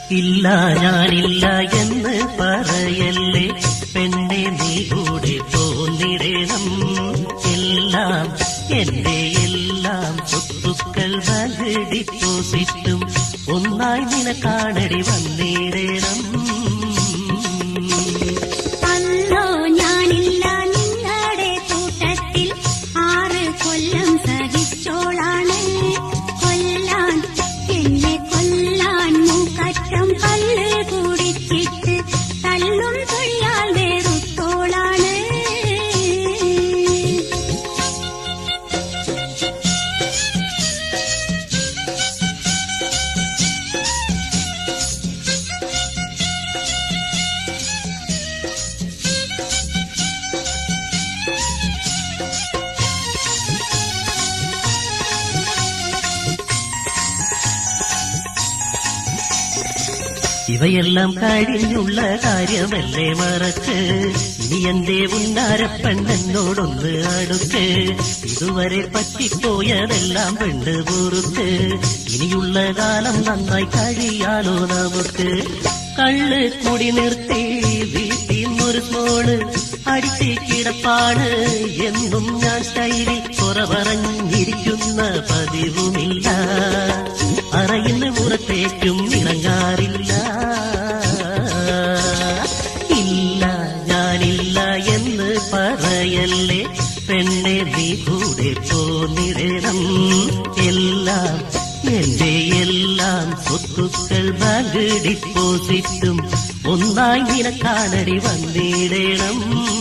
ഇല്ല ഞാനില്ല എന്ന് പറയല്ലേ പെണ്ണെ നീ കൂടെ പോന്നിടണം എല്ലാം എന്റെ എല്ലാം സ്വത്തുക്കൾ ബാങ്ക് ഡിപ്പോസിറ്റും ഒന്നായി നിനക്കാണടി വന്നിടണം അല്ലോ ഞാനില്ല നിങ്ങളുടെ കൂട്ടത്തിൽ ആറ് കൊല്ലം സഹിച്ചോളാണ് കൊല്ലാൻ എന്നെ കൊല്ലാൻ മൂക്കറ്റം പല്ല് കുടിച്ചിട്ട് തല്ലും തൊഴിയാൽ വേറുത്തോളാണ് ഇവയെല്ലാം കഴിഞ്ഞുള്ള കാര്യമല്ലേ മറക്ക് ഇനി എന്റെ ഉന്നാരപ്പെണ്ണെന്നോടൊന്ന് അടുക്ക് ഇതുവരെ പറ്റിപ്പോയതെല്ലാം പെണ്ണ് പൊറുക്ക് ഇനിയുള്ള കാലം നന്നായി കഴിയാലോ നമുക്ക് കള്ള് കുടി നിർത്തി വീട്ടിൽ നിന്നൊരു സ്മോള് അടിച്ച് കിടപ്പാണ് എന്നും ഞാൻ സ്റ്റൈലിൽ കുറ പറഞ്ഞിരിക്കുന്ന പതിവുമില്ല അറയിന്ന് പുറത്തേക്കും ഇണങ്ങാറില്ല ഇല്ല ഞാനില്ല എന്ന് പറയല്ലേ പെണ്ണെ നീ കൂടെ പോന്നിടണം എല്ലാം എന്റെ എല്ലാം സ്വത്തുക്കൾ ബാങ്ക് ഡിപ്പോസിറ്റും ഒന്നായി നിനക്കാണടി വന്നിടണം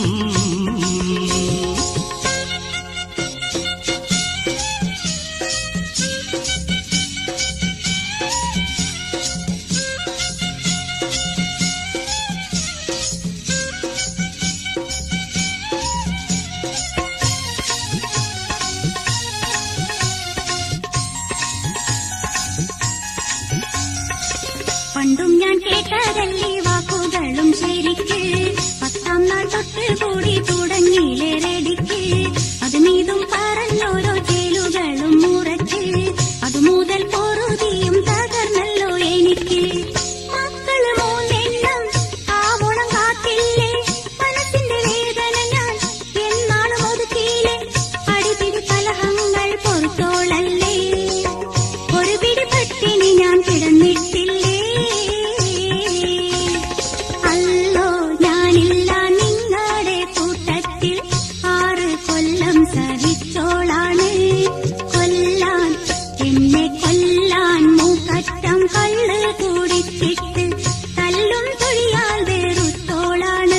പണ്ടും ഞാൻ കേട്ടതല്ലേ വാക്കുകളും ശരിക്ക് പത്താം നാൾ തൊട്ട് കൂടി തുടങ്ങിയില്ലേ റെഡിക്ക് അത് നീതും പറഞ്ഞോരോ ചേലുകളും മുറച്ച് അത് മുതൽ പൊറുതിയും തകർന്നല്ലോ എനിക്ക് മക്കള് മൂന്നെണ്ണം ആവോളം കാത്തില്ലേ മനസ്സിന്റെ വേദന ഞാൻ എന്നാളും ഒതുക്കിയില്ലേ അടിപിടി കലഹങ്ങൾ പൊറുത്തോളല്ലേ ഒരു പിടി പട്ടിണി ഞാൻ കിടന്നിട്ടില്ലേ അല്ലോ ഞാനില്ല നിങ്ങളുടെ കൂട്ടത്തിൽ ആറ് കൊല്ലം സഹിച്ചോളാണ് കൊല്ലാൻ എന്നെ കൊല്ലാൻ മൂക്കറ്റം കള്ള് കുടിച്ചിട്ട് തല്ലും തൊഴിയാൽ വേറുത്തോളാണ്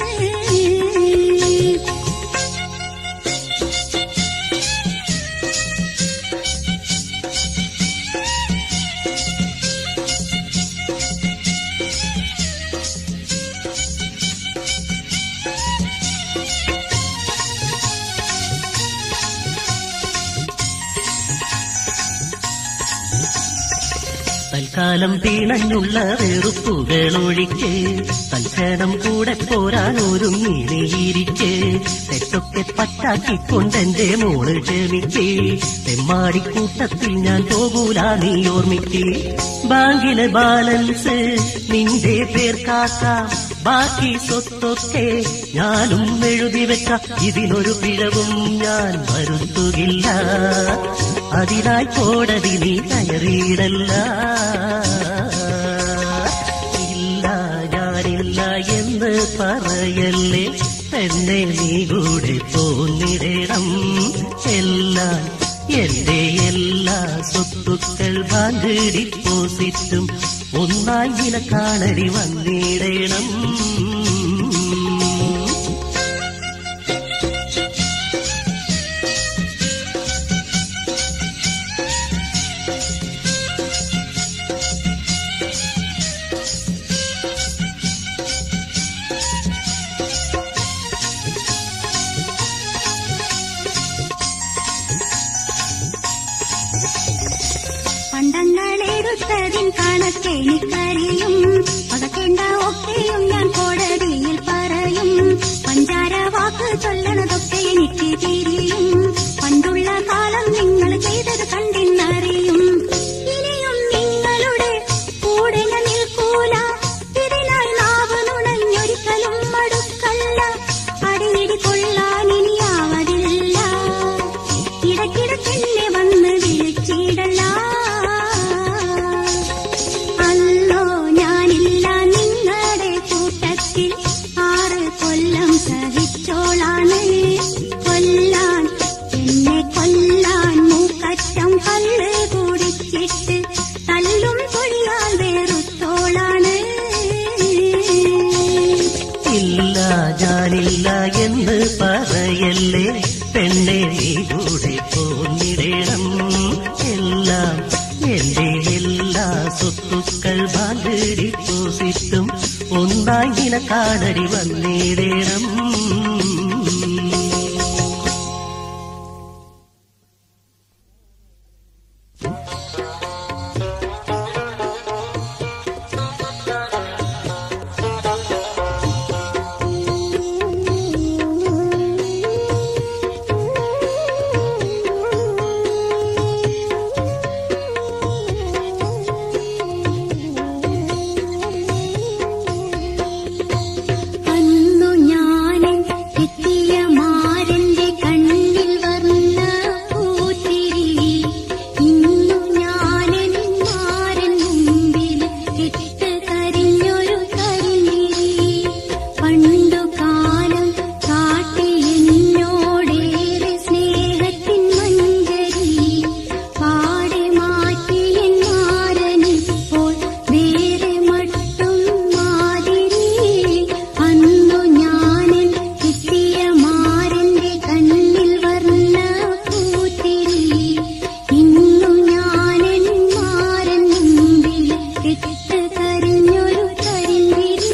തൽക്കാലം തീണഞ്ഞുള്ള വെറുപ്പുകൾ ഒഴിക്ക് തൽക്ഷണം കൂടെ പോരാൻ ഒരുങ്ങിയിരിക്ക് തെറ്റൊക്കെ പറ്റാക്കിക്കൊണ്ടെന്റെ മോള് ക്ഷമിക്ക് തെമ്മാടിക്കൂട്ടത്തിൽ ഞാൻ പോകൂല നീ ഓർമ്മിക്ക് ബാങ്കിലെ ബാലൻസ് നിന്റെ പേർ കാക്കാം ബാക്കി സ്വത്തൊക്കെ ഞാനും എഴുതി വെച്ച ഇതിനൊരു പിഴവും ഞാൻ വരുത്തുകില്ല അതിനായി കോടതി നീ കയറിയിടല്ല ഇല്ല ഞാനില്ല എന്ന് പറയല്ലേ എന്നെ നീ കൂടെ പോന്നിടണം എല്ലാം എന്റെ എല്ലാ സ്വത്തുക്കൾ ബാങ്ക് ഡിപ്പോസിറ്റും ഒന്നായി നിനക്കാണടി വന്നിടണം പണ്ടങ്ങളെടുത്തതിൻ കണക്കെനിക്കറിയും പകക്കേണ്ട ഒക്കെയും ഞാൻ കോടതിയിൽ പറയും പഞ്ചാര വാക്ക് ചൊല്ലണതൊക്കെ എനിക്ക് തിരിയും പണ്ടുള്ള കാലം നിങ്ങൾ ചെയ്തത് കണ്ടിന്നറിയും ഇനിയും നിങ്ങളുടെ കൂടെ ഞാൻ നിൽക്കും സ്വത്തുക്കൾ ബാലടി പോസിട്ടും ഒന്നായി നിനക്കാണടി വന്നിടേണം അന്നു ഞാനൻ എത്തിയ മാരന്റെ കണ്ണിൽ വർണ്ണ പൂത്തിരി ഇന്നു ഞാനൻ മാരൻ മുമ്പിൽ കെട്ട് കരിഞ്ഞൊരു കരിഞ്ഞിരി പണ്ടു കാലം കാട്ടി എന്നോടേറെ സ്നേഹത്തിൻ മഞ്ചരി പാടെ മാറ്റിയൻ മാരനിപ്പോൾ വേറെ മട്ടും മാതിരി അന്നു ഞാനൻ കിട്ടിയ മാരന്റെ കണ്ണിൽ വർണ്ണ പൂത്തിരി ഇന്നു ഞാനൻ മാരൻ മുമ്പിൽ കെട്ട് കരിഞ്ഞൊരു കരിന്തിരി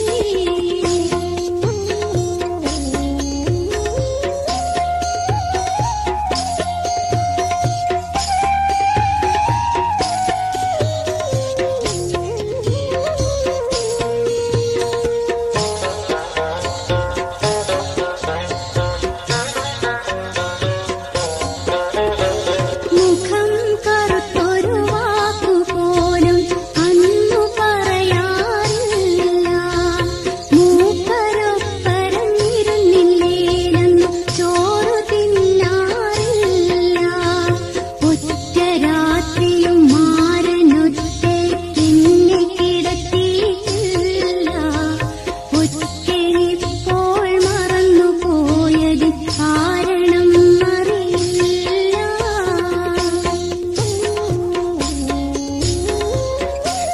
മുഖം കറുത്തൊരു വാക്കുപോലും അന്നു പറയാറില്ല മൂപ്പരൊപ്പരം ഇരുന്നില്ലേലെന്നു ചോറു തിന്നാറില്ല ഒറ്റ രാത്രിയും മാരനൊറ്റയ്ക്കെന്നെ കിടത്തിയിട്ടില്ല ഒറ്റനിപ്പോൾ മറന്നുപോയത് കാരണം അറിയില്ല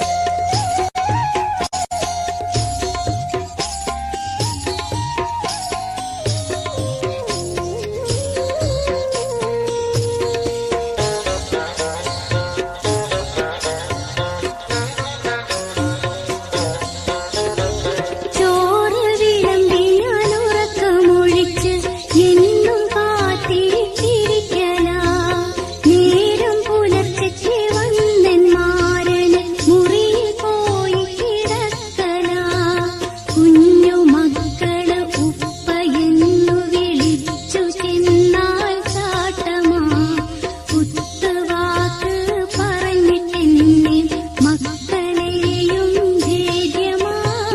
ചോറ് വിളമ്പി ഞാൻ ഉറക്കമൊഴിച്ച് എന്നും കാത്തിരിക്കലാ നേരം പുലർച്ചയ്ക്ക് വന്നൻ മാരന് മുറിയിൽ പോയി കിടക്കലാ കുഞ്ഞു മക്കള് ഉപ്പ എന്നു വിളിച്ചു ചെന്നാൽ ചാട്ടമാ കുത്തുവാക്ക് പറഞ്ഞിട്ടെന്നെ മക്കളെയും ധൈര്യമാ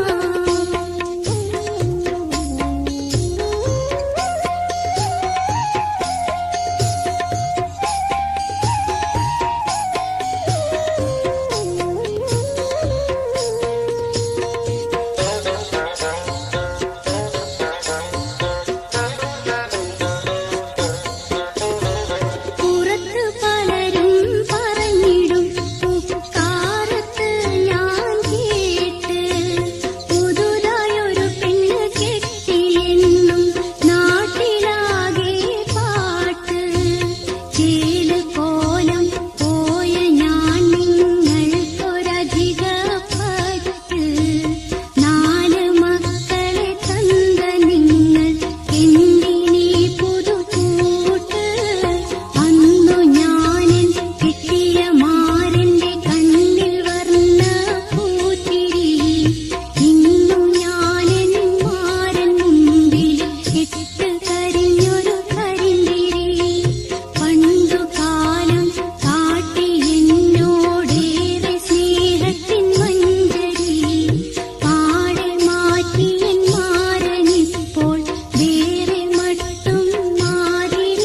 പുറത്ത് പലരും പറഞ്ഞിടും പുക്കാരത്ത് ഞാൻ കേട്ട് പുതുതായൊരു പെണ്ണ് കെട്ടിയെന്നും നാട്ടിലാകെ പാട്ട് ചേല് കോലം പോയ ഞാൻ നിങ്ങൾക്കൊരധിക പറ്റ് നാല് മക്കളെ തന്ന നിങ്ങൾ എന്തിനീ പുതുകൂട്ട് അന്നു ഞാനൻ കിട്ടിയ മാരന്റെ കണ്ണിൽ വർണ്ണ പൂത്തിരി ഇന്നു ഞാനൻ മാരൻ മുമ്പിൽ കെട്ട് കരിഞ്ഞൊരു കരിന്തിരി പണ്ടു കാലം കാട്ടി എന്നോടേറെ സ്നേഹത്തിൻ മഞ്ചരി പാടെ മാറ്റിയൻ മാരനിപ്പോൾ വേറെ മട്ടും മാതിരി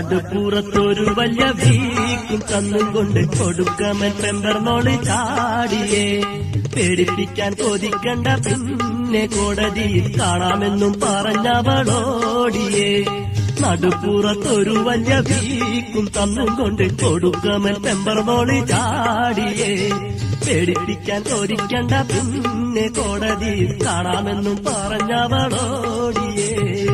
നടുപ്പുറത്തൊരു വലിയ വീക്കും കന്നും കൊണ്ട് കൊടുക്കമൻ പെമ്പർന്നോള് ചാടിയേ പേടിപ്പിക്കാൻ കൊതിക്കണ്ട പിന്നെ കോടതിയിൽ കാണാമെന്നും പറഞ്ഞവളോടിയേ നടുപ്പുറത്തൊരു വലിയ വീക്കും തന്നും കൊണ്ട് കൊടുക്കമൻ പെമ്പർന്നോള് ചാടിയേ പേടിപ്പിക്കാൻ കൊതിക്കണ്ട പിന്നെ കോടതിയിൽ കാണാമെന്നും പറഞ്ഞവളോടിയേ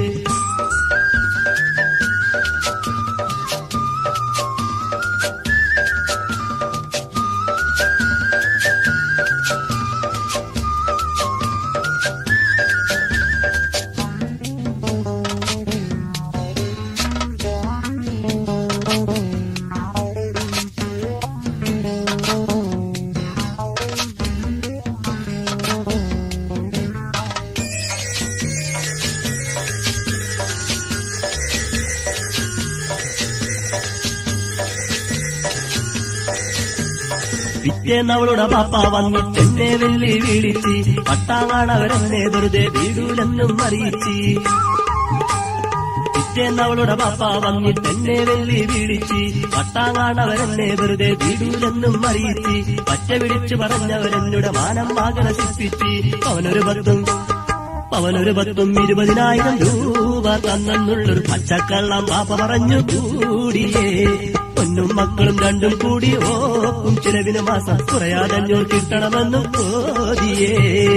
പിറ്റേന്നവളുടെ പാപ്പ വന്നിട്ട് എന്നെ വെള്ളി വീടിച്ച് പട്ടാവാണവരെന്നെ വെറുതെ വീടൂലെന്നും അറിയിച്ച് പിറ്റേന്നവളുടെ പാപ്പ വന്നിട്ട് എന്നെ വെള്ളി വീടിച്ച് പട്ടാവാണവരെന്നെ വെറുതെ വീടൂലെന്നും അറിയിച്ച് പച്ച പിടിച്ചു പറഞ്ഞവരെന്നുടെ മാനം വാകന ശിപ്പിച്ച് അവനൊരു പത്തും അവനൊരു പത്തും ഇരുപതിനായിരം രൂപ തന്നെന്നുള്ളൊരു പച്ചക്കള്ളം പാപ്പ പറഞ്ഞു കൂടിയേ പൊന്നും മക്കളും രണ്ടും കൂടി ഓക്കും ചിലവിന് മാസം കുറയാതെ അഞ്ഞൂറ് കിട്ടണമെന്നും കോതിയേ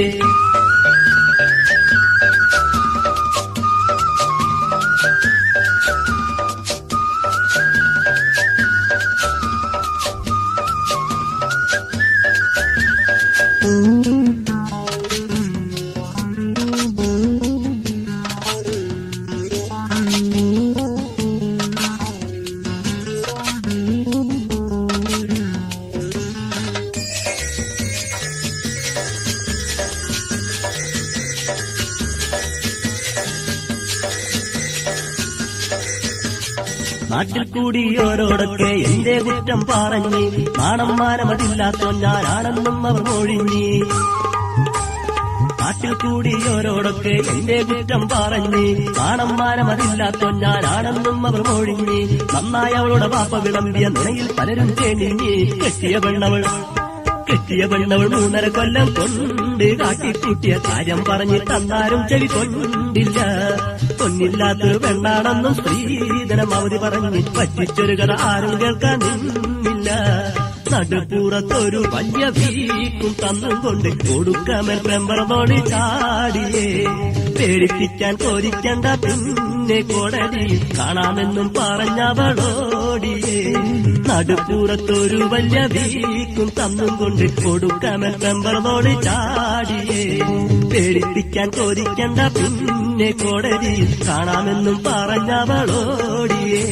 നാട്ടിൽ കൂടിയോരോടൊക്കെ എന്റെ കുറ്റം പറഞ്ഞ് നാണം മാനമതില്ലാത്തോ ഞാനാണെന്നും അവർ മൊഴിഞ്ഞി നാട്ടിൽ കൂടിയോരോടൊക്കെ എന്റെ കുറ്റം പറഞ്ഞ് നാണം മാനമതില്ലാത്തോ ഞാനാണെന്നും അവർ മൊഴിഞ്ഞി നന്നായി അവളുടെ പാപ്പ വിളമ്പിയ നുണയിൽ പലരും തേണിഞ്ഞി കെട്ടിയ പെണ്ണവൾ കെട്ടിയ പെണ്ണവൾ മൂന്നര കൊല്ലം കൊണ്ട് കാട്ടിക്കൂട്ടിയ കാര്യം പറഞ്ഞ് തന്നാരും ചെവി കൊണ്ടില്ല പൊന്നില്ലാത്തൊരു പെണ്ണാണെന്നും സ്ത്രീധനം അവധി പറഞ്ഞ് പറ്റിച്ചൊരു കഥ ആരും കേൾക്കാൻ നിന്നില്ല നടുപ്പുറത്തൊരു വലിയ വീക്കും തന്നും കൊണ്ട് കൊടുക്കമൽ പെമ്പറന്നോട് ചാടിയേ പേടിപ്പിക്കാൻ കോരിക്കണ്ട പിന്നെ കോടതി കാണാമെന്നും പറഞ്ഞവളോടിയേ നടുപ്പുറത്തൊരു വലിയ വീക്കും തന്നും കൊണ്ട് കൊടുക്കമൽ പെമ്പറന്നോട് ചാടിയേ പേടിപ്പിക്കാൻ കോരിക്കണ്ട പിന്നെ കോടതി കാണാമെന്നും പറഞ്ഞവളോടിയേ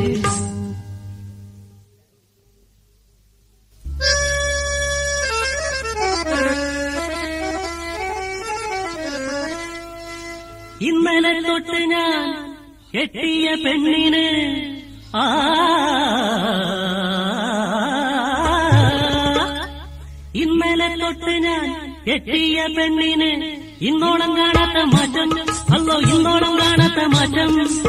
ഇന്നലെ തൊട്ട് ഞാൻ കെട്ടിയ പെണ്ണിന് ആ ഇന്നലെ തൊട്ട് ഞാൻ കെട്ടിയ പെണ്ണിന് ഇന്നോളം കാണാത്ത മാറ്റം അല്ലോ ഇന്നോളം കാണാത്ത മാറ്റം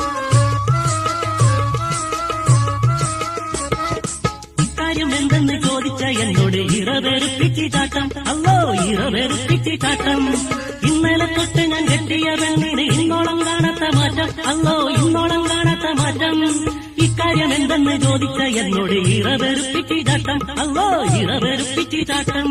ഇക്കാര്യം എന്തെന്ന് ചോദിച്ച എന്നോട് ഇറവെറുപ്പിച്ച് ചാട്ടം അല്ലോ ഇറവെറുപ്പിച്ച് ചാട്ടം ഇന്നലെ തൊട്ട് ഞാൻ കെട്ടിയ പെണ്ണിന് ഇന്നോളം കാണാത്ത മാറ്റം അല്ലോ ഇന്നോളം കാണാത്ത മാറ്റം ഇക്കാര്യം എന്തെന്ന് ചോദിച്ച എന്നോട് ഇറവെറുപ്പിച്ച് ചാട്ടം അല്ലോ ഇറവെറുപ്പിച്ച് ചാട്ടം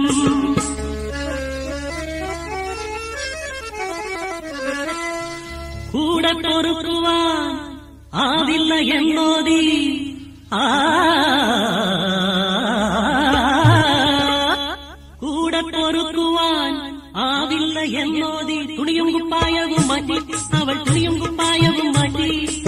കൂടെ പൊറുക്കുവാൻ ആവില്ല എന്നോതി ആ കൂടെ പൊറുക്കുവാൻ ആവില്ല എന്നോതി തുണിയും കുപ്പായവും മാറ്റി അവൾ തുണിയും കുപ്പായവും മാറ്റി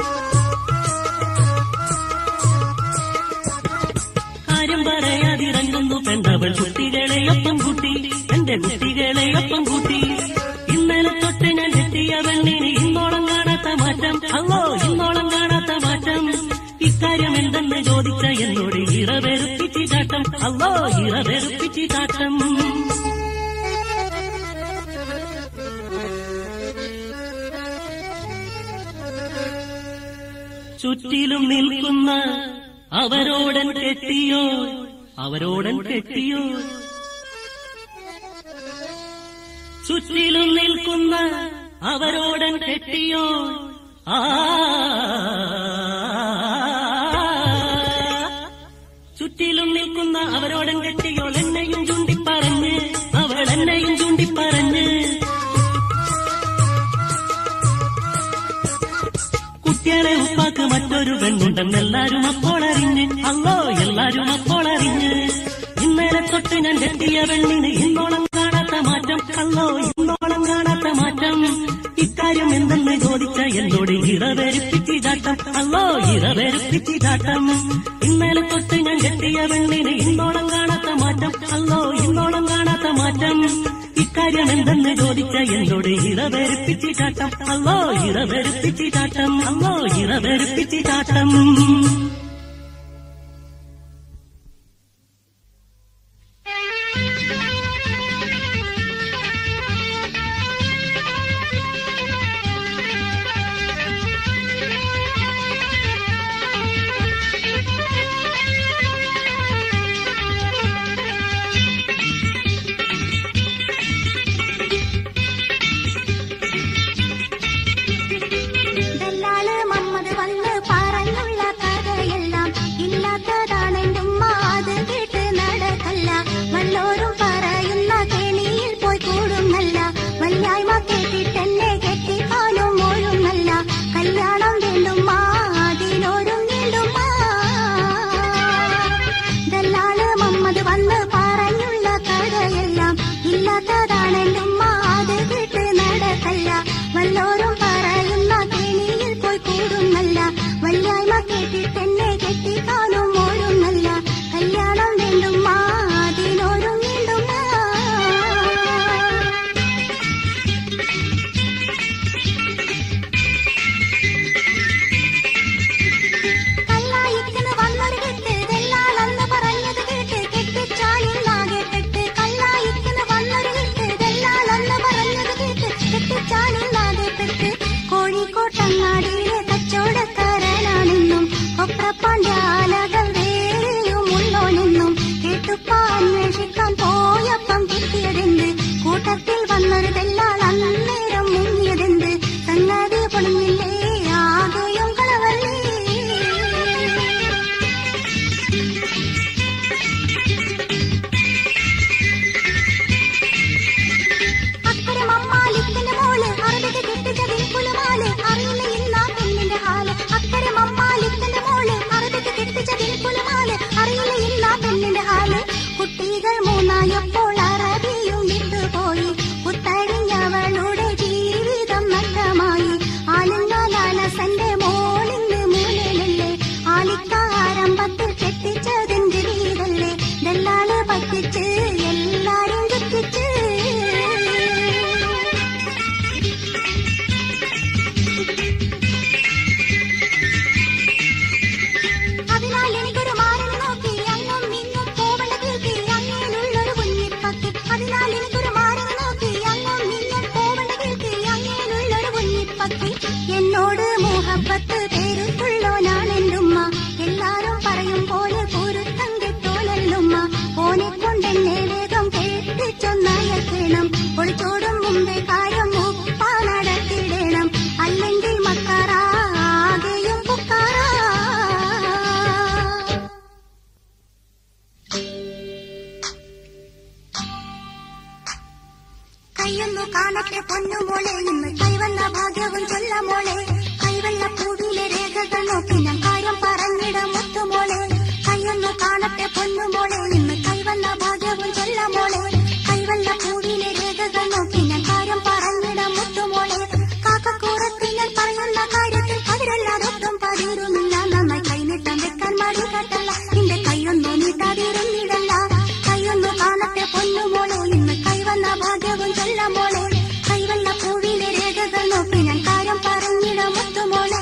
കാര്യം പറയാതിറങ്ങുന്നു പെണ്ണവൾ കുട്ടികളെ ഒപ്പം കൂട്ടി എന്റെ കുട്ടികളെ ഒപ്പം കൂട്ടി ഇന്നലെ തൊട്ട് ഞാൻ എത്തിയ പെണ്ണിന് ഇന്നോളം കാണാത്ത മാറ്റം അല്ലോ ഇന്നോളം കാണാത്ത മാറ്റം ഇക്കാര്യം എന്തെന്ന് ചോദിച്ച എന്നോട് ഇറവെറുപ്പിച്ച് ചാട്ടം അല്ലോ ഇറവെറുപ്പിച്ച് ചാട്ടം ചുറ്റിലും നിൽക്കുന്ന അവരോടൻ കെട്ടിയോ അവരോടൻ കെട്ടിയോ ചുറ്റിലും നിൽക്കുന്ന അവരോടൻ കെട്ടിയോ ആ ചുറ്റിലും നിൽക്കുന്ന അവരോടൻ കെട്ടിയോ എന്നെയും ചൂണ്ടിപ്പറഞ്ഞ് അവൾ എന്നെയും ചൂണ്ടിപ്പറഞ്ഞ് കുട്ടികളെ ഉപ്പാക്ക് മറ്റൊരു പെണ്ണുണ്ടെന്നെല്ലാരും അപ്പോൾ അറിഞ്ഞ് അല്ലോ എല്ലാരും അപ്പോൾ അറിഞ്ഞ് ഇന്നലെ തൊട്ട് ഞാൻ കെട്ടിയ പെണ്ണിന് ഇന്നോളം കാണാത്ത മാറ്റം അല്ലോ ഇന്നോളം കാണാത്ത മാറ്റം ഇക്കാര്യം എന്തെന്ന് ചോദിച്ച എന്നോട് ഇറവെരുപ്പിച്ചിതാട്ടം അല്ലോ ഇറവെരുപ്പിച്ചിതാട്ടം ഇന്നലെ തൊട്ട് ഞാൻ കെട്ടിയ പെണ്ണിന് ഇന്നോളം കാണാത്ത മാറ്റം അല്ലോ ഇന്നോളം കാണാത്ത മാറ്റം ഇക്കാര്യം എന്തെന്ന് ചോദിച്ച എന്നോട് ഇറവെരുപ്പിച്ചിതാട്ടം അല്ലോ ഇറവെരുപ്പിച്ചിതാട്ടം അല്ലോ ഇറവെരുപ്പിച്ചിതാട്ടം ദല്ലാള് മമ്മദ് വന്ന് പറഞ്ഞുള്ള കഥയെല്ലാം ഇല്ലാത്തതാണെന്റെ ഉമ്മ അത് കേട്ട് നടക്കല്ല വല്ലോരും പറയുന്ന കെണിയിൽ പോയി കൂടുന്നല്ല വല്യായ്മ കേട്ടിട്ടെന്നെ കെട്ടിക്കാലും മോഴുന്നല്ല കല്യാണം വേണ്ടുമ്മ അതിനൊരുങ്ങിടുമ്മ ദല്ലാള് മമ്മദ് വന്ന് പറഞ്ഞുള്ള കഥയെല്ലാം ഇല്ലാത്തതാണെന്റെ ഉമ്മ അത് കേട്ട് നടക്കല്ല വല്ലോരും പറയുന്ന കെണിയിൽ പോയി കൂടുന്നല്ല വല്യായ്മ കേട്ടിട്ടെന്നെ കെട്ടിക്കാനും ഓടുന്നല്ല കല്യാണം വേണ്ടുമ്മ അതിനൊരുങ്ങിടുമ്മ കല്ലായിക്കിന് വന്നൊരു കെട്ട് ദല്ലാളെന്ന് പറഞ്ഞത് കേട്ട് കെട്ടിച്ചാലിന്നാകെ കെട്ട് കല്ലായിക്കിന് വന്നൊരു കെട്ട് ദല്ലാളെന്ന് പറഞ്ഞത് കേട്ട് കെട്ടിച്ചാലിന്നാകെ കെട്ട് കോഴിക്കോട്ടങ്ങാടിയിലെ കച്ചവടക്കാരനാണെന്നും കൊപ്രപ്പാണ്ഡ്യാലകൾ വേറെയുമുള്ളോനെന്നും കേട്ടുപ്പ അന്വേഷിക്കാൻ പോയപ്പം കിട്ടിയതെന്ത് കൂട്ടത്തിൽ വന്നൊരു ദല്ലാൾ അന്നേരം മുങ്ങിയതെന്ത് സംഗതി പൊളിഞ്ഞില്ലേ ആകെയും കളവല്ലേ അക്കരെ മമ്മാലിക്കിന്റെ മോള് അറബിക്ക് കെട്ടിച്ചതിൽ പുലുമാല് അറിയില്ല ഇന്നാ പെണ്ണിന്റെ ഹാല് അക്കരെ മമ്മാലിക്കിന്റെ മോള് അറബിക്ക് കെട്ടിച്ചതിൽ പുലുമാല് അറിയില്ല ഇന്നാ പെണ്ണിന്റെ ഹാല് കുട്ടികൾ മൂന്നായപ്പോൾ അറബിയും വിട്ടുപോയി പുത്തഴിഞ്ഞവളുടെ ജീവിതം നഷ്ടമായി ആലുങ്കാലാലസന്റെ മോളിന്ന് മൂലയിലല്ലേ ആലിക്കാരംഭത്തിൽ കെട്ടിച്ചതിന്റെ വീടല്ലേ ദല്ലാള് പറ്റിച്ച് എല്ലാരും ചുറ്റിച്ച് അതിനാൽ എനിക്കൊരു മാരൻ നോക്കി അങ്ങും ഇങ്ങും പോവണ്ട കേൾക്കി അങ്ങേലുള്ളൊരു കുഞ്ഞിപ്പക്കി അതിനാൽ എനിക്കൊരു മാരൻ നോക്കി അങ്ങും ഇങ്ങും പോവണ്ട കേൾക്കി അങ്ങേലുള്ളൊരു കുഞ്ഞിപ്പക്കി എന്നോട് മോഹപ്പത്ത് പേരുത്തുള്ളോനാണെന്റുമ്മ എല്ലാരും പറയും പോലെ പൊരുത്തം കിട്ടോലല്ലുമ്മ ഓനെ കൊണ്ടെന്നെ വേഗം കേട്ടിച്ചൊന്നയക്കണം ഒളിച്ചോടും മുമ്പേ കാര്യം ഉപ്പ നടത്തിയിടണം അല്ലെങ്കിൽ മക്കാറാ ആകെയും പുക്കാറാ കയ്യൊന്നു കാണട്ടെ പൊന്നുമോളെ ഇന്ന് കൈവന്ന ഭാഗ്യവും ചൊല്ല മോളെ കൈവല്ല പൂവിലെ രേഖകൾ നോക്കി ഞാൻ കാര്യം പറഞ്ഞിട മുത്തുമോളെ കയ്യൊന്നു കാണട്ടെ പൊന്നുമോളെ ഇന്ന് കൈവന്ന ഭാഗ്യവും ചൊല്ല മോളെ കൈവല്ല പൂവിലെ രേഖകൾ നോക്കി ഞാൻ കാര്യം പറഞ്ഞിട മുത്തുമോളെ കാക്കക്കൂറത്തിൽ ഞാൻ പറയുന്ന കാര്യത്തിൽ അതിരല്ലാതൊട്ടും പതിരുന്നില്ല നന്നായി കൈനീട്ടം വെക്കാൻ മടി കട്ടല്ല നിന്റെ കൈയൊന്നു നീട്ടാതിരുന്നിടല്ല കൈയൊന്നു കാണട്ടെ പൊന്നുമോളെ ഇന്ന് കൈവന്ന ഭാഗ്യവും ചൊല്ല മോളെ കൈവല്ല പൂവിലെ രേഖകൾ നോക്കി ഞാൻ കാര്യം പറഞ്ഞിട മുത്തുമോളെ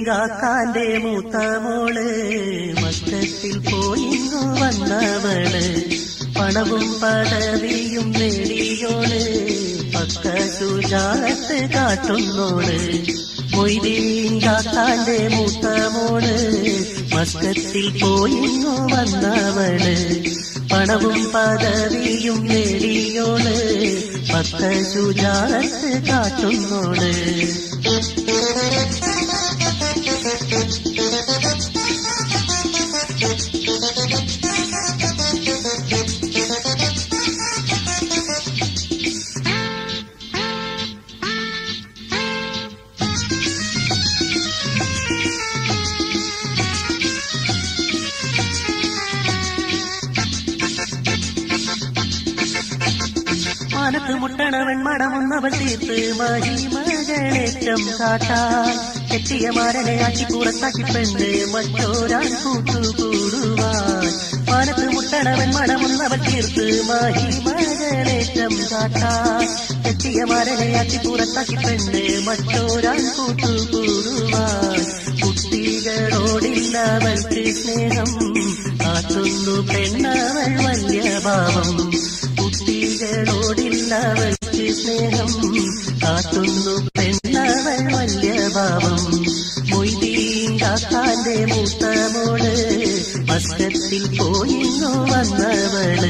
മൊയ്തീങ്കാക്കാന്റെ മൂത്ത മോള് മസ്കത്തിൽ പോയിങ്ങു വന്നവള് പണവും പദവിയും നേടിയോള് പക്ക സുജാത്ത് കാട്ടുന്നോള് മൊയ്തീങ്കാക്കാന്റെ മൂത്ത മോള് മസ്കത്തിൽ പോയിങ്ങു വന്നവള് പണവും പദവിയും നേടിയോള് പക്ക സുജാത്ത് കാട്ടുന്നോള് മാനത്ത് മുട്ടണവൻ മടമുന്നവൾ തീർത്ത് മാരി മകളേറ്റം കാട്ടാൻ കെട്ടിയ മാരനെ ആക്കി പുറത്താക്കി പെണ്ണ് മറ്റോരാൻ കൂട്ടുകൂടുവാൻ മാനത്ത് മുട്ടണവൻ മടമുന്നവൾ തീർത്ത് മാരി മകളേറ്റം കാട്ടാൻ കെട്ടിയ മാരനെ ആക്കി പുറത്താക്കി പെണ്ണ് മറ്റോരാൻ കൂട്ടുകൂടുവാൻ കുട്ടികളോടില്ലവൾക്ക് സ്നേഹം കാത്തുന്നു പെണ്ണവൾ വലിയ ഭാവം കുട്ടികളോടില്ലവൾക്ക് സ്നേഹം കാത്തുന്നു പെണ്ണവൾ വലിയ ഭാവം മൊയ്തീങ്കാക്കാന്റെ മൂത്ത മോള് മസ്കത്തിൽ പോയിന്നു വന്നവള്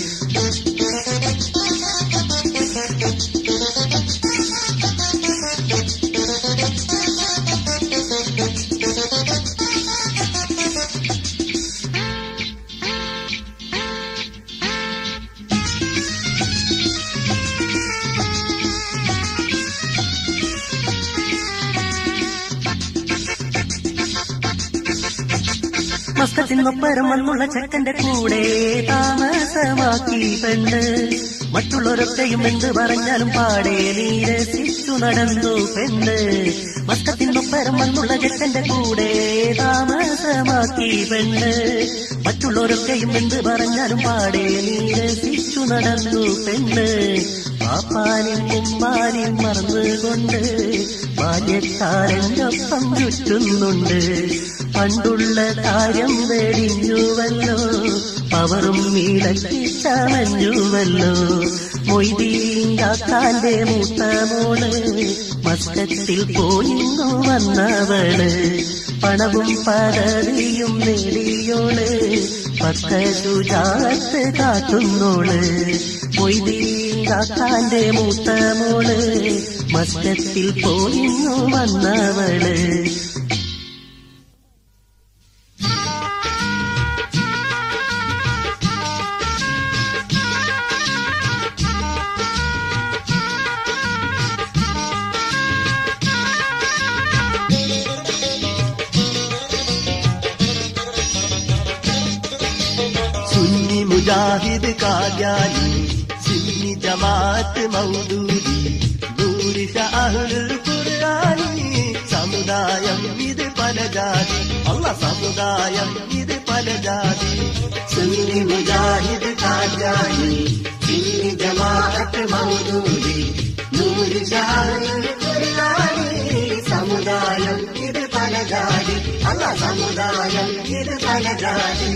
മസ്കത്തിനൊപ്പരം വന്നുള്ള ചെക്കന്റെ കൂടെ താമസമാക്കി പെണ്ണ് മറ്റുള്ളവരൊക്കെയും എന്ത് പറഞ്ഞാലും പാടെ നീരസിച്ചു നടന്നു പെണ്ണ് മസ്കത്തിനൊപ്പരം വന്നുള്ള ചെക്കന്റെ കൂടെ താമസമാക്കി പെണ്ണ് മറ്റുള്ളവരൊക്കെയും എന്ത് പറഞ്ഞാലും പാടെ നീരസിച്ചു നടന്നു പെണ്ണ് പാപ്പാനും ഉമ്മാനും മറന്നുകൊണ്ട് ബാല്യക്കാരന്റെ ഒപ്പം ചുറ്റുന്നുണ്ട് പണ്ടുള്ള കാര്യം വെടിഞ്ഞുവല്ലോ പവറും നീളക്കി ചമഞ്ഞുവല്ലോ മൊയ്തീങ്കാക്കാന്റെ മൂത്ത മോള് മസ്കത്തിൽ പോയിന്നു വന്നവള് പണവും പദവിയും നേടിയോള് പക്ക സുജാത്ത് കാട്ടുന്നോള് മൊയ്തീങ്കാക്കാന്റെ മൂത്ത മോള് മസ്കത്തിൽ പോയിന്നു വന്നവള് സുന്നി മുജാഹിദ് കാദ്യാനി സുന്നി ജമാഅത്ത് മൗദൂദി നൂരി ഷാഹുൽ ഖുർആനി സമുദായം ഇത് പല ജാതി അല്ല സമുദായം ഇത് പല ജാതി സുന്നി മുജാഹിദ് കാദ്യാനി സുന്നി ജമാഅത്ത് മൗദൂദി നൂരി ഷാഹുൽ ഖുർആനി സമുദായം ഇത് പല ജാതി അല്ല സമുദായം ഇത് പല ജാതി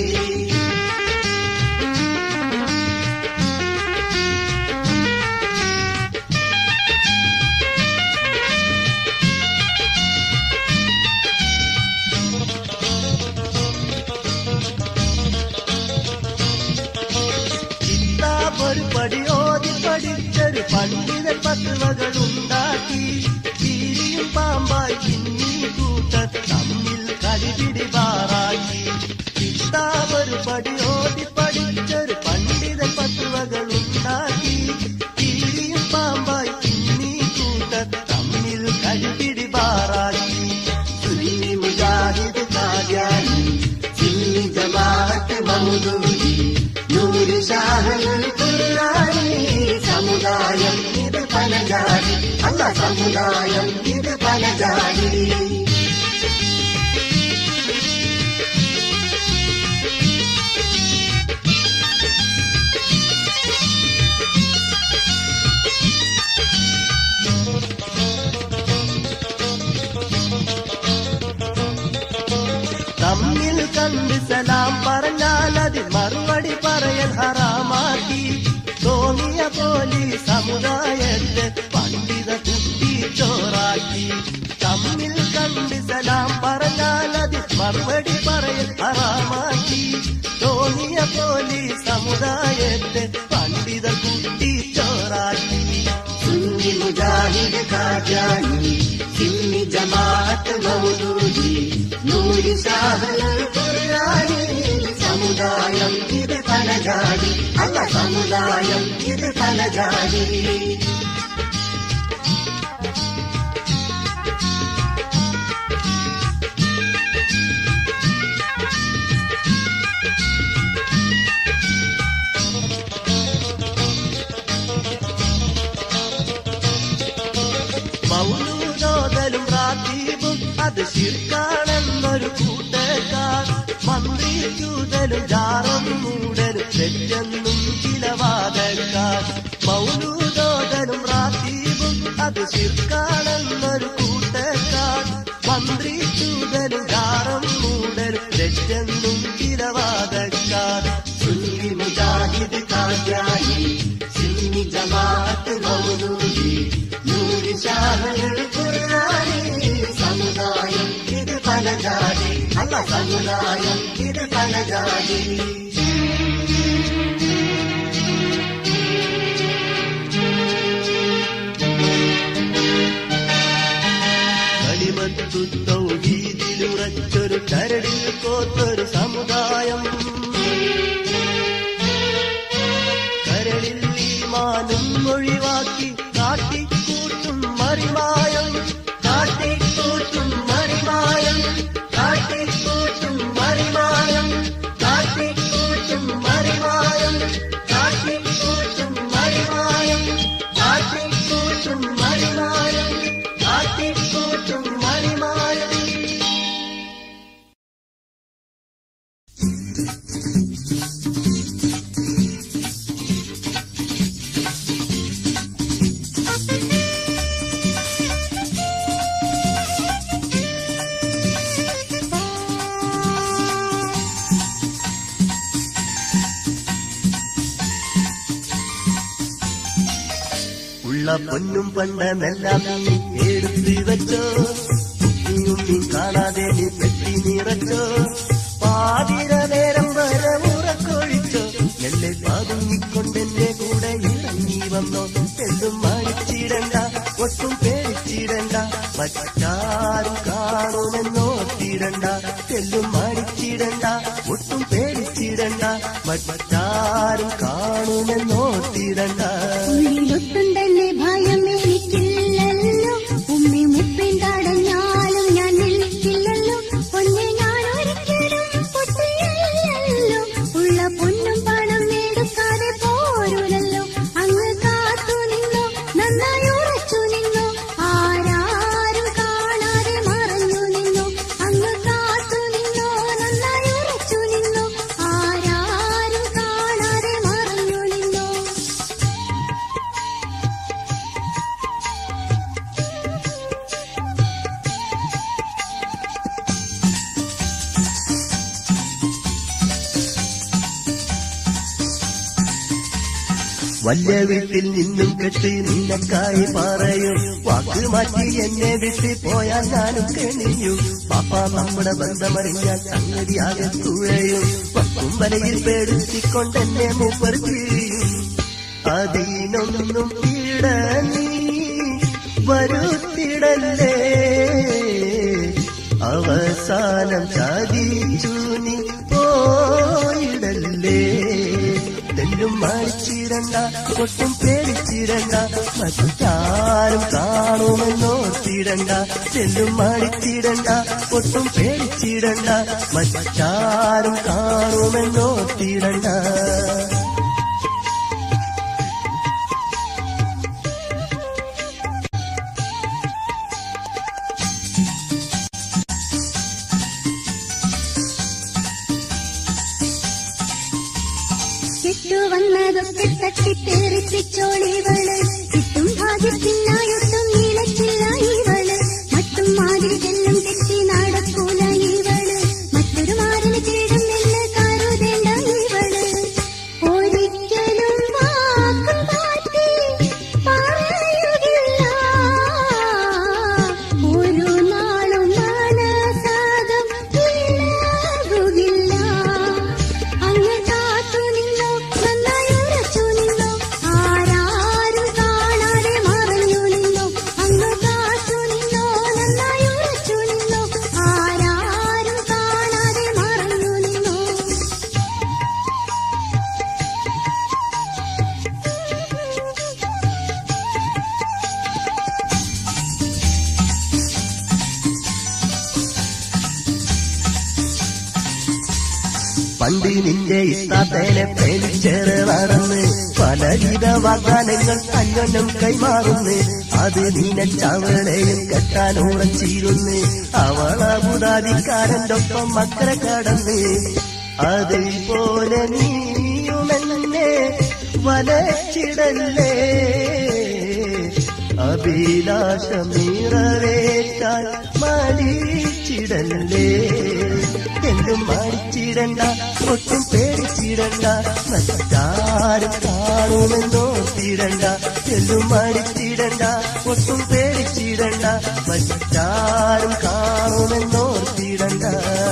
കിതാബൊരു പടി ഓതി പഠിച്ചൊരു പണ്ഡിതൻ പത്തുവകൾ ഉണ്ടാക്കി കീരിയും പാമ്പായി പിന്നീ കൂട്ടർ തമ്മിൽ കളിപിടി പാറാക്കി കിതാബൊരു പടി ഓതി പഠിച്ചൊരു പണ്ഡിതൻ പത്തുവകൾ ഉണ്ടാക്കി കീരിയും പാമ്പായി പിന്നീ കൂട്ടർ തമ്മിൽ കളിപിടി പാറാക്കി സുന്നി മുജാഹിദ് കാദ്യാനി സുന്നി ജമാഅത്ത് മൗദൂദി നൂറ് ഷാഹുൽ ഖുർആനി സമുദായം ഇത് പല ജാതി അല്ല സമുദായം ഇത് പല ജാതി മറുപടി പറയൽ ഹറാമാക്കി തോന്നിയ പോലെ സമുദായത്തെ പണ്ഡിത കുട്ടി ചോറാക്കി തമ്മിൽ കണ്ട് സലാം പറഞ്ഞാൽ അത് മറുപടി പറയൽ ഹറാമാക്കി തോന്നിയ പോലെ സമുദായത്തെ പണ്ഡിത കുട്ടി ചോറാക്കി സുന്നി മുജാഹിദ് കാജാനി സിന്നി ജമാഅത്ത് മൗദൂദി നൂരി ഷാഹുൽ ഖുർആനി സമുദായം ഇത് തലജാടി അല്ല സമുദായം ഇത് തലജാടി മൗലൂദോദലും റാത്തീബും അത് ശിർക്കാണെന്നൊരു കൂട്ടക്കാർ മന്ത്രി ചൂതലും ജാറും മൂടലും തെറ്റെന്നും ചില വാദക്കാർ മൗലൂദോദലും റാത്തീബും അത് ശിർക്കാണെന്നൊരു കൂട്ടക്കാർ മന്ത്രി ചൂതലും ജാറും മൂടലും തെറ്റെന്നും ചില വാദക്കാർ സുന്നി മുജാഹിദ് കാജായി സിന്നി ജമാഅത്ത് മൗലൂദി നൂരി ഷാഹുൽ ഖുർആനി സമുദായം ഇത് പലജാതി അല്ല സമുദായം ഇത് പലജാതി കളിമത്തു തൗഹീദിലുറച്ചൊരു കരടിൽ കോത്തൊരു സമുദായം കരളിൽ ഈമാനും ഒഴിവാക്കി കാട്ടിക്കൂട്ടും മറിമായം കാട്ടിക്കൂട്ടും മറിമായം കാട്ടിക്കൂട്ടും മറിമായം കാട്ടിക്കൂട്ടും മറിമായം കാട്ടിക്കൂട്ടും മറിമായം കാട്ടിക്കൂട്ടും മറിമായം കാട്ടിക്കൂട്ടും മറിമായം ഉള്ള പൊന്നും പണ്ടെല്ലാം നീ എടുത്തു വെച്ചോ കുട്ടിയും നീ കാണാതെ നീ പെട്ടി നിറച്ചോ പാതിര നേരം വരെ ഉറക്കൊഴിച്ചോ എന്നെ പതുങ്ങിക്കൊണ്ടെന്റെ കൂടെ ഇറങ്ങി വന്നോ എല്ലും മടിച്ചിടണ്ട ഒട്ടും പേടിച്ചിടണ്ട മറ്റാരും കാണുമെന്നോർത്തിടണ്ട എല്ലും മടിച്ചിടണ്ട ഒട്ടും പേടിച്ചിടണ്ട മറ്റാരും കാണുമെന്നോർത്തിടണ്ട ഉള്ളിലൊട്ടും തന്നെ ഭയം എനിക്കില്ലല്ലോ ഉമ്മി മുപ്പിൻ തടഞ്ഞാലും ഞാൻ നിൽക്കില്ലല്ലോ പൊന്നെ ഞാൻ ഒരിക്കലും പൊട്ടിയല്ലോ ഉള്ള പൊന്നും പണം എടുക്കാതെ പോരൂലല്ലോ അങ്ങ് കാത്തു നിന്നോ നന്നായി ഉറച്ചു നിന്നോ ആരാരും കാണാതെ മറഞ്ഞു നിന്നോ അങ്ങ് കാത്തു നിന്നോ നന്നായി ഉറച്ചു നിന്നോ ആരാരും കാണാതെ മറഞ്ഞു നിന്നോ വല്യ വീട്ടിൽ നിന്നും കെട്ടി നിന്നക്കായി പറയും വാക്ക് മാറ്റി എന്നെ വിട്ട് പോയാൽ ഞാനും കെണിയും പാപ്പ നമ്മുടെ ബന്ധമറിഞ്ഞാൽ സംഗതിയാകെ തുഴയും പക്കും വലയിൽ പേടിച്ചിക്കൊണ്ടെന്നെ മൂപ്പർ ചെയ്യും അതിനൊന്നും ഇട നീ വരുത്തിടല്ലേ അവസാനം ചതിച്ചു നീ പോയിടല്ലേ തെല്ലും മരിച്ചിടണ്ട ഒട്ടും പേടിച്ചിടണ്ട മറ്റാരും കാണുമെന്നോർത്തിടണ്ട തെല്ലും മടിച്ചിടണ്ട ഒട്ടും പേടിച്ചിടണ്ട മറ്റാരും കാണുമെന്നോർത്തിടണ്ട കെട്ടുവന്നതൊക്കെ തട്ടിത്തേറിപ്പിച്ചോളിവള് കിട്ടും ഭാഗ്യത്തിനായൊട്ടും നീളച്ചില്ല ഇവള് മറ്റും മാതിരി ചെല്ലും തെറ്റി നടക്കൂല ഇവള് മറ്റൊരു മാറിന് ചേടും എന്ന് കരുതേണ്ട ഇവള് നിന്റെ ഇത്താത്തേനെ പ്രേമിച്ചേറെ നടന്ന് പലവിധ വാഗ്ദാനങ്ങൾ അന്യോന്യം കൈമാറുന്നു അത് നീനച്ചവളെയും കെട്ടാൻ ഉറച്ചിരുന്ന് അവളബുദാദിക്കാരന്റെ ഒപ്പം മക്കളെ കടന്ന് അതുപോലെ നീയുമെന്നെ വലച്ചിടല്ലേ അഭിലാഷം നിറവേറ്റാൻ മടിച്ചിടല്ലേ എന്തും മടിച്ചിടണ്ട ഒട്ടും പേടിച്ചിടണ്ട മറ്റാരും കാണുമെന്നോർത്തിടണ്ട എന്തും മടിച്ചിടണ്ട ഒട്ടും പേടിച്ചിടണ്ട മറ്റാരും കാണുമെന്നോർത്തിടണ്ട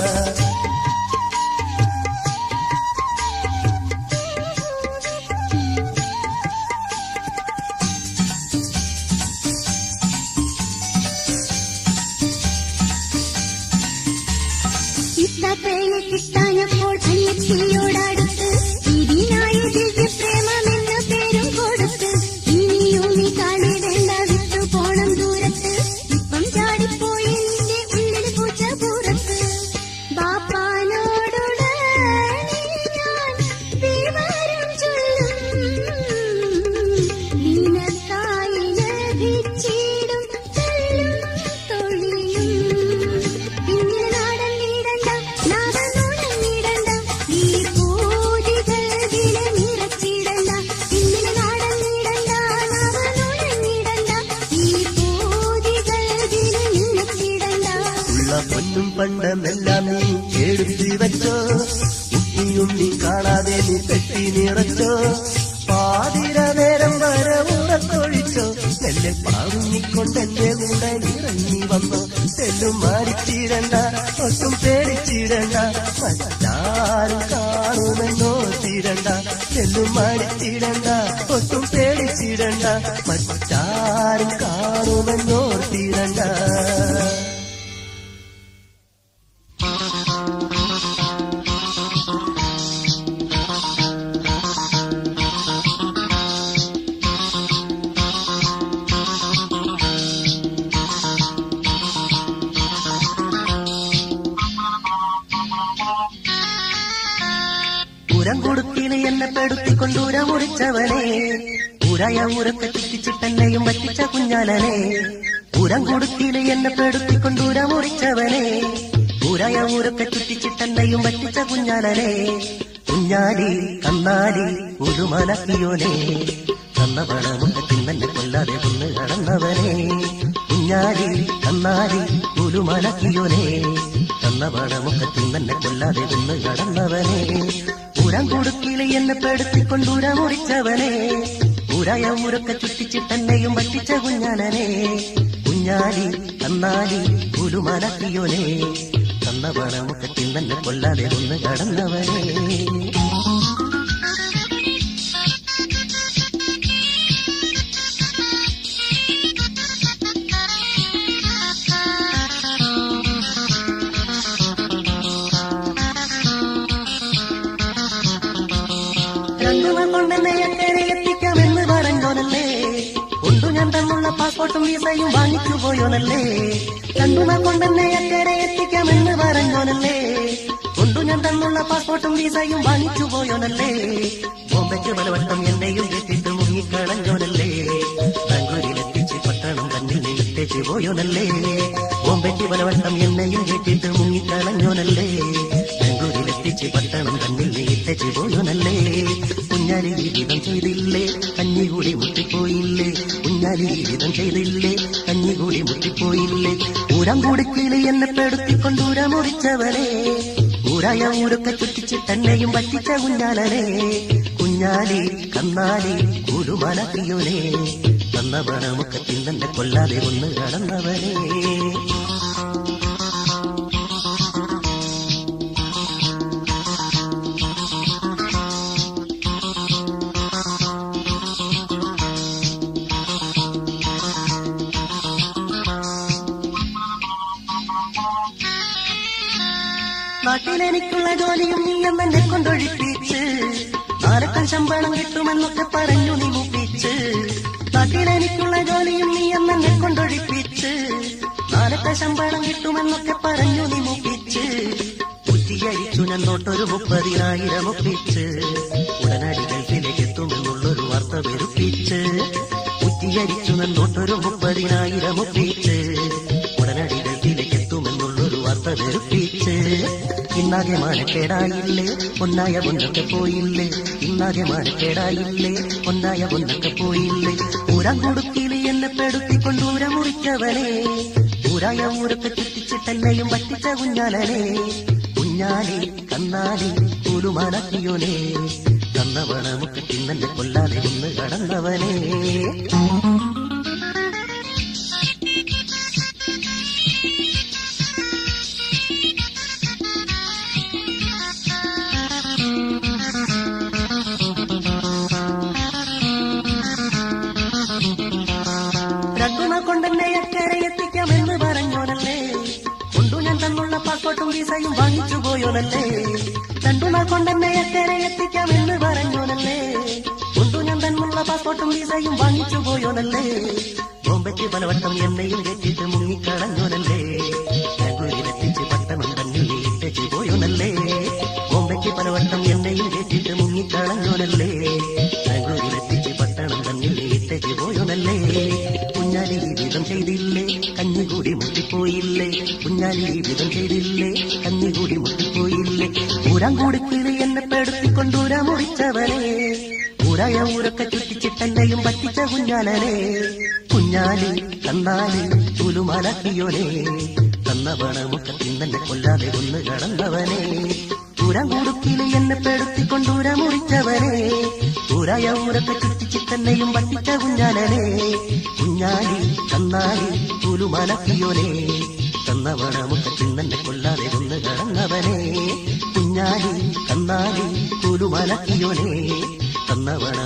ഇത്തത്തേനെ കിട്ടാനപ്പോൾ അനിയത്തിയോടടുത്ത് ഇതിനായ ദിവ്യ പ്രേമമെന്ന പേരും കൊടുത്ത് ഇനിയും നീ കാണിടേണ്ട വിട്ടു പോണം ദൂരത്ത് ഇപ്പം ചാടിപ്പോയി നിന്റെ ഉള്ളിൽ പൂച്ച പുറത്ത് ബാപ്പാനോടുടനെ ഞാൻ വിവരം ചൊല്ലും നിനക്കായി ലഭിച്ചിടും തെല്ലും തൊഴിലും പിന്നിൽ നാടൻ നീടണ്ട നാടനോടൻ നീടണ്ട ഈ പൂതികൾ വില നിറച്ചിടണ്ട പിന്നിൽ നാടൻ നീടണ്ട നാടനോടൻ നീടണ്ട ഈ പൂതികൾ വില നിറച്ചിടണ്ട ഉള്ള പൊന്നും പണ്ടമെല്ലാം നീ എടുത്ത് വെച്ചോ ഉപ്പിയും നീ കാണാതെ നീ പെട്ടി നിറച്ചോ പാതിര നേരം വരെ ഉറക്കൊഴിച്ചോ നെല്ലെ പാറുങ്ങിക്കൊണ്ടെന്റെ കൂടെ ഇറങ്ങി വന്നോ തെല്ലും മാറിച്ചിടണ്ട ഒട്ടും പേടിച്ചിടണ്ട മറ്റാരും കാണുമെന്നോ തിരണ്ട തെല്ലും മാറിച്ചിടണ്ട ഒട്ടും പേടിച്ചിടണ്ട മറ്റാരും കാണുമെന്നോ തിരണ്ട ഉരം കൊടുക്കിന് എന്നെ പെടുത്തിക്കൊണ്ട് ഉര മുറിച്ചവനെ ഉരയ ഉരക്കെ ചുറ്റിച്ചിട്ടെന്നെയും വറ്റിച്ച കുഞ്ഞാലനെ ഉരം കൊടുക്കിന് എന്നെ പെടുത്തിക്കൊണ്ട് ഉര മുറിച്ചവനെ ഉരയ ഉരക്കെ ചുറ്റിച്ചിട്ടെന്നെയും വറ്റിച്ച കുഞ്ഞാലനെ കുഞ്ഞാലി കന്നാലി ഉരുമലക്കിയോനെ തന്ന പണമുഖത്തിൽ തന്നെ കൊല്ലാതെ കൊന്ന് കടന്നവനെ കുഞ്ഞാലി കന്നാലി ഉരുമലക്കിയോനെ തന്ന പണമുഖത്തിൽ തന്നെ കൊല്ലാതെ കൊന്ന് കടന്നവനെ ഉരം കൊടുക്കില്ല എന്നെ പെടുത്തിക്കൊണ്ട് ഉര മുറിച്ചവനെ ഉരയ ഉരക്കെ ചുറ്റിച്ച് തന്നെയും വറ്റിച്ച കുഞ്ഞാലനെ കുഞ്ഞാലി കന്നാലി ഉരുമലക്കിയോനെ തന്ന പണമുഖത്തിൽ തന്നെ കൊല്ലാതെ കൊന്ന് കടന്നവനെ രണ്ടുമ കൊണ്ടെന്നെ എങ്ങനെ എത്തിക്കാമെന്ന് പറഞ്ഞോനല്ലേ കൊണ്ടു ഞാൻ തന്നുള്ള പാസ്പോർട്ടും വിസയും വാങ്ങിച്ചു പോയോനല്ലേ രണ്ടുമ കൊണ്ടെന്നെ എങ്ങനെ എത്തിക്കാമെന്ന് പറഞ്ഞോനല്ലേ കൊണ്ടു ഞാൻ തന്നുള്ള പാസ്പോർട്ടും വിസയും വാങ്ങിച്ചു പോയോനല്ലേ ബോംബെക്ക് പലവട്ടം എന്നെയും കെട്ടിട്ട് മുങ്ങിക്കളഞ്ഞോനല്ലേ ബാംഗ്ലൂരിലെത്തിച്ച് പട്ടണം കണ്ണിൽ ഇട്ടേച്ച് പോയോനല്ലേ ബോംബെക്ക് പലവട്ടം എന്നെയും കെട്ടിട്ട് മുങ്ങിക്കളഞ്ഞോനല്ലേ ബാംഗ്ലൂരിലെത്തിച്ച് പട്ടണം കണ്ണിൽ ഇട്ടേച്ച് പോയോനല്ലേ കുഞ്ഞാലി ജീവിതം ചെയ്തില്ലേ കഞ്ഞികൂടി മുട്ടിപ്പോയില്ലേ കുഞ്ഞാലി ജീവിതം ചെയ്തില്ലേ കഞ്ഞികൂടി മുട്ടിപ്പോയില്ലേ ഊരം കൊടുക്കില്ലേ എന്നെ പെടുത്തിക്കൊണ്ട് ഊര മുറിച്ചവനെ ഊരായ ഊരൊക്കെ ചുറ്റിച്ച് തന്നെയും പറ്റിച്ച കുഞ്ഞാലനെ കുഞ്ഞാലി കന്നാലി കുരുമലത്തിയോനെ തന്ന പണമുഖത്തിൽ തന്നെ കൊല്ലാതെ ഒന്ന് കടന്നവനെ നാട്ടിലെനിക്കുള്ള ജോലിയും നീ എന്നെ കൊണ്ടൊഴിപ്പിച്ച് നാലക്കം ശമ്പളം കിട്ടുമെന്നൊക്കെ പറഞ്ഞു നീ മുപ്പിച്ച് നാട്ടിലെനിക്കുള്ള ജോലിയും നീ എന്നെ കൊണ്ടൊഴിപ്പിച്ച് നാലക്ക ശമ്പളം കിട്ടുമെന്നൊക്കെ പറഞ്ഞു നീ മുപ്പിച്ച് കുറ്റിയ കുറ്റിയരിച്ചു ഞാൻ തൊട്ടൊരു മുപ്പതിനായിരം ഒപ്പിച്ച് ഉടനടി ഗൾഫിലേക്ക് എത്തുമെന്നുള്ളൊരു വാർത്ത വെറുപ്പിച്ച് കുറ്റിയരിച്ചു ഞാൻ തൊട്ടൊരു മുപ്പതിനായിരം ഒപ്പിച്ച് ഉടനടി ഗൾഫിലേക്ക് എത്തുമെന്നുള്ളൊരു വാർത്ത വെറുപ്പിച്ച് ഇന്നാകെ മാനക്കേടായില്ലേ ഒന്നായ പൊന്നൊക്കെ പോയില്ലേ ഇന്നാകെ മാനക്കേടായില്ലേ ഒന്നായ പൊന്നൊക്കെ പോയില്ലേ ഊരാൻ കൊടുക്കില് എന്നെ പെടുത്തിക്കൊണ്ട് ഊര മുറിച്ചവനെ ഊരായ ഊരൊക്കെ ചുറ്റിച്ചിട്ടെന്നെയും പറ്റിച്ച കുഞ്ഞാലനെ കുഞ്ഞാലി കന്നാലി കൂലുമാനാക്കിയോനെ തന്നവണമൊക്കെ തിന്നെ കൊല്ലാതെ ഇന്ന് കടന്നവനെ രണ്ടുമ കൊണ്ടെന്നെ അക്കരെ എത്തിക്കാമെന്ന് പറഞ്ഞോനല്ലേ കൊണ്ടു ഞാൻ തന്നുള്ള പാസ്പോർട്ടും വിസയും വാങ്ങിച്ചു പോയോനല്ലേ രണ്ടുമ കൊണ്ടെന്നെ അക്കരെ എത്തിക്കാമെന്ന് പറഞ്ഞോനല്ലേ കൊണ്ടു ഞാൻ തന്നുള്ള പാസ്പോർട്ടും വിസയും വാങ്ങിച്ചു പോയോനല്ലേ ബോംബയ്ക്ക് പലവട്ടം എന്നെയും കെട്ടിട്ട് മുങ്ങിക്കളഞ്ഞോനല്ലേ ബാംഗ്ലൂരിലെത്തിച്ച് പട്ടണം തന്നിൽ ഇട്ടേച്ച് പോയോനല്ലേ ബോംബയ്ക്ക് പലവട്ടം എന്നെയും കെട്ടിട്ട് മുങ്ങിക്കളഞ്ഞോനല്ലേ ബാംഗ്ലൂരിലെത്തിച്ച് പട്ടണം തന്നിൽ ഇട്ടേച്ച് പോയോനല്ലേ കുഞ്ഞാലി വിധം ചെയ്തില്ലേ കഞ്ഞികൂടി മുട്ടിപ്പോയില്ലേ കുഞ്ഞാലി വിധം ചെയ്തില്ലേ കഞ്ഞികൂടി മുട്ടിപ്പോയില്ലേ ഊരാൻ കൊടുക്കില് എന്നെ പെടുത്തിക്കൊണ്ടൂരാ മുറിച്ചവനെ ഊരായ ഊരൊക്കെ ചുറ്റിച്ചിട്ടെന്നെയും പറ്റിച്ച കുഞ്ഞാലനെ കുഞ്ഞാലി കന്നാലി തുലുമാലാക്കിയോനെ തന്ന പണമൊക്കെ തിന്നെ കൊല്ലാതെ ഒന്ന് കടന്നവനെ ഊരാൻ കൊടുക്കില് എന്നെ പെടുത്തിക്കൊണ്ടൂരാ മുറിച്ചവനെ ഊരായ ഊരൊക്കെ ചുറ്റിച്ചിട്ടെന്നെയും പറ്റിച്ച കുഞ്ഞാലനെ കുഞ്ഞാലി കന്നാലി തുലുമാലാക്കിയോനെ തന്ന പണമൊക്കെ തിന്നെ കൊല്ലാതെ ഒന്ന് കടന്നവനെ കുഞ്ഞാലി കന്നാലി തുലുമാലാക്കിയോനെ തന്നവണ